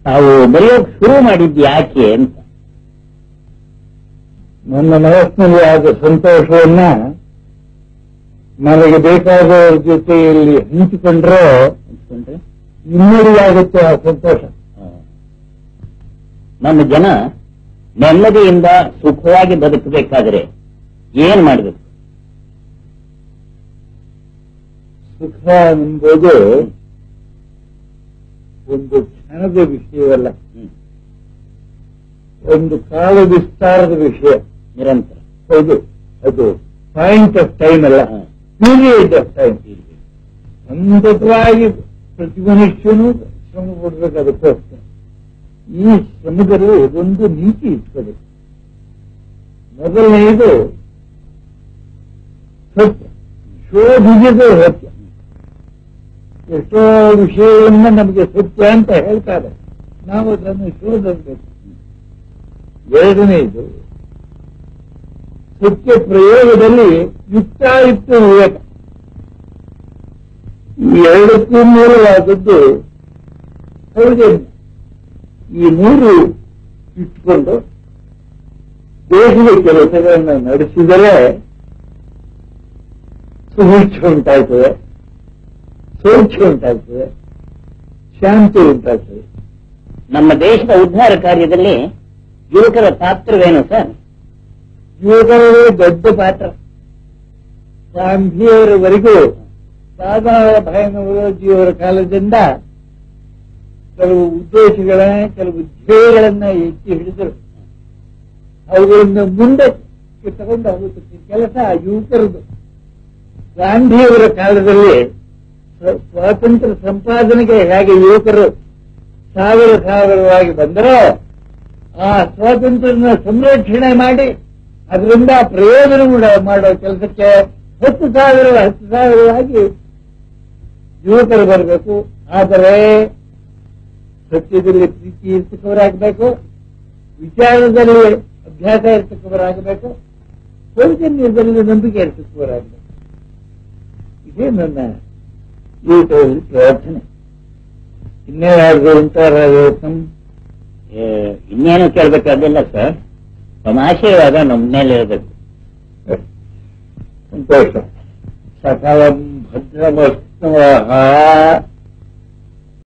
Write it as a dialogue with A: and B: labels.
A: ತಾವು ಬರೆಯೋಕ್ ಶುರು ಮಾಡಿದ್ದು ಯಾಕೆ ಅಂತ
B: ನನ್ನ ಮನಸ್ಸಿನಲ್ಲಿ ಆದ ಸಂತೋಷವನ್ನ ನನಗೆ ಬೇಕಾದವರ ಜೊತೆಯಲ್ಲಿ ಹಂಚಿಕೊಂಡ್ರೆ
A: ಅನ್ಕೊಂಡ್ರೆ
B: ಇಮ್ಮಡಿಯಾಗುತ್ತೆ ಆ ಸಂತೋಷ
A: ನಮ್ಮ ಜನ ನೆಮ್ಮದಿಯಿಂದ ಸುಖವಾಗಿ ಬದುಕಬೇಕಾದ್ರೆ ಏನ್ ಮಾಡ್ಬೇಕು
B: ಸುಖ ಎಂಬುದು ಒಂದು ಕ್ಷಣದ ವಿಷಯವಲ್ಲ
A: ಹ್ಮ್.
B: ಒಂದು ಕಾಲ ವಿಸ್ತಾರದ ವಿಷಯ
A: ನಿರಂತರ
B: ಹೌದು ಅದು ಪಾಯಿಂಟ್ ಆಫ್ ಟೈಮ್ ಅಲ್ಲ
A: ಹ.
B: ಪೀರಿಯಡ್ ಆಫ್ ಟೈಮ್ ಸಂತತವಾಗಿ ಪ್ರತಿ ಮನುಷ್ಯನೂ ಶ್ರಮ ಪಡ್ಬೇಕು ಅದಕ್ಕೋಸ್ಕರ ಈ ಶ್ರಮದಲ್ಲಿ ಒಂದು ನೀತಿ ಇಟ್ಕೋಬೇಕು ಮೊದಲನೆಯದು ಸತ್ಯ ಶೋಧಿಸಿದ ಸತ್ಯ ಎಷ್ಟೋ ವಿಷಯಗಳನ್ನ ನಮಗೆ ಸತ್ಯ ಅಂತ ಹೇಳ್ತಾರೆ ನಾವು ಅದನ್ನು ಶೋಧಿಸಬೇಕು ಎರಡನೆಯದು ಸತ್ಯ ಪ್ರಯೋಗದಲ್ಲಿ ಯುಕ್ತಾಯುಕ್ತ ವಿವೇಕ ಈ ಎರಡಕ್ಕೂ ಮೂಲವಾದದ್ದು ಸೌಜನ್ಯ ಈ ಮೂರು ಇಟ್ಕೊಂಡು ದೇಶದ ಕೆಲಸಗಳನ್ನು ನಡೆಸಿದರೆ ಸುಭಿಕ್ಷ ಉಂಟಾಗ್ತದೆ ಸೌಖ್ಯ ಉಂಟಾಗ್ತದೆ ಶಾಂತಿ ಉಂಟಾಗ್ತದೆ
A: ನಮ್ಮ ದೇಶದ ಉದ್ಧಾರ ಕಾರ್ಯದಲ್ಲಿ ಯುವಕರ ಪಾತ್ರವೇನು ಸರ್
B: ಯುವಕರೇ ದೊಡ್ಡ ಪಾತ್ರ ಗಾಂಧಿಯವರವರೆಗೂ ದಾದಾ ಭಯನವರೋಜಿಯವರ ಕಾಲದಿಂದ ಕೆಲವು ಉದ್ದೇಶಗಳನ್ನ ಕೆಲವು ಧ್ಯೇಯಗಳನ್ನ ಎತ್ತಿ ಹಿಡಿದರು ಅವುಗಳನ್ನು ಮುಂದೆ ತಗೊಂಡು ಹೋಗುತ್ತಿದ್ದ ಕೆಲಸ ಯುವಕರದು ಗಾಂಧಿಯವರ ಕಾಲದಲ್ಲಿ ಸ್ವ- ಸ್ವಾತಂತ್ರ್ಯ ಸಂಪಾದನೆಗೆ ಹೇಗೆ ಯುವಕರು ಸಾವಿರ ಸಾವಿರವಾಗಿ ಬಂದರೋ ಆ ಸ್ವಾತಂತ್ರ್ಯನ ಸಂರಕ್ಷಣೆ ಮಾಡಿ ಅದರಿಂದ ಪ್ರಯೋಜನ ಮಾಡ- ಮಾಡೋ ಕೆಲಸಕ್ಕೆ ಹತ್ತು ಸಾವಿರ ಹತ್ತು ಸಾವಿರವಾಗಿ ಯುವಕರು ಬರಬೇಕು ಆದರೆ ಸತ್ಯದಲ್ಲಿ ಪ್ರೀತಿ ಇರ್ತಕ್ಕವರಾಗಬೇಕು ವಿಚಾರದಲ್ಲಿ ಅಭ್ಯಾಸ ಇರ್ತಕ್ಕವರಾಗಬೇಕು ಸೌಜನ್ಯದಲ್ಲಿ ನಂಬಿಕೆ ಇರ್ತಕ್ಕವರಾಗಬೇಕು ಇದೇ ನನ್ನ ಜೀವಿತದಲ್ಲಿ ಪ್ರಾರ್ಥನೆ ಇನ್ನೇನಾದ್ರೂ ಉಂಟಾರ
A: ಏ, ಇನ್ನೇನು ಕೇಳಬೇಕಾದಿಲ್ಲ ಸರ್ ನಮ್ಮ ಆಶೀರ್ವಾದ ನಮ್ಮ ಮೇಲೆ ಇರಬೇಕು
B: ಸಂತೋಷ ಸಕಲಂ ಭದ್ರಮಸ್ತುವಃ